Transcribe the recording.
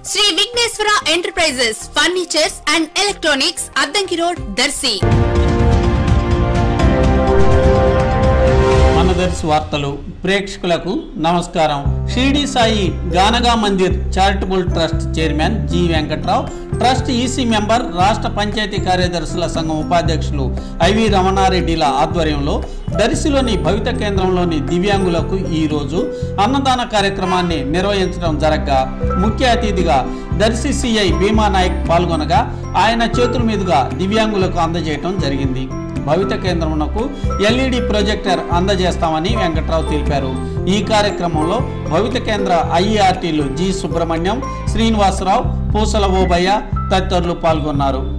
Shri Vighneshwara enterprises furnitures and electronics Addanki road Darsi Manadarsi వార్తలు ప్రేక్షకులకు నమస్కారం షిరిడి సాయి గానగా Mandir charitable trust chairman G Venkatrao trust EC member రాష్ట్ర పంచాయతీ కార్యదర్శుల సంఘం ఉపాధ్యక్షులు ఐవి రమణారెడ్డిల ఆధ్వర్యంలో దర్శిలోని భవిత కేంద్రంలోని దివ్యాంగులకు ఈరోజు అన్నదాన కార్యక్రమాన్ని నిర్వహించడం జరగ్గా ముఖ్య అతిథిగా దర్శి సిఐ భీమా నాయక్ పాల్గొనగా ఆయన చేతుల మీదుగా దివ్యాంగులకు అందజేయటం జరిగింది భవిత కేంద్రమునకు ఎల్ఈడి ప్రొజెక్టర్ అందజేస్తామని వెంకట్రావు తెలిపారు ఈ కార్యక్రమంలో భవిత కేంద్ర ఐఈఆర్టీలు జి సుబ్రహ్మణ్యం శ్రీనివాసరావు పూసల ఓబయ్య తదితరులు పాల్గొన్నారు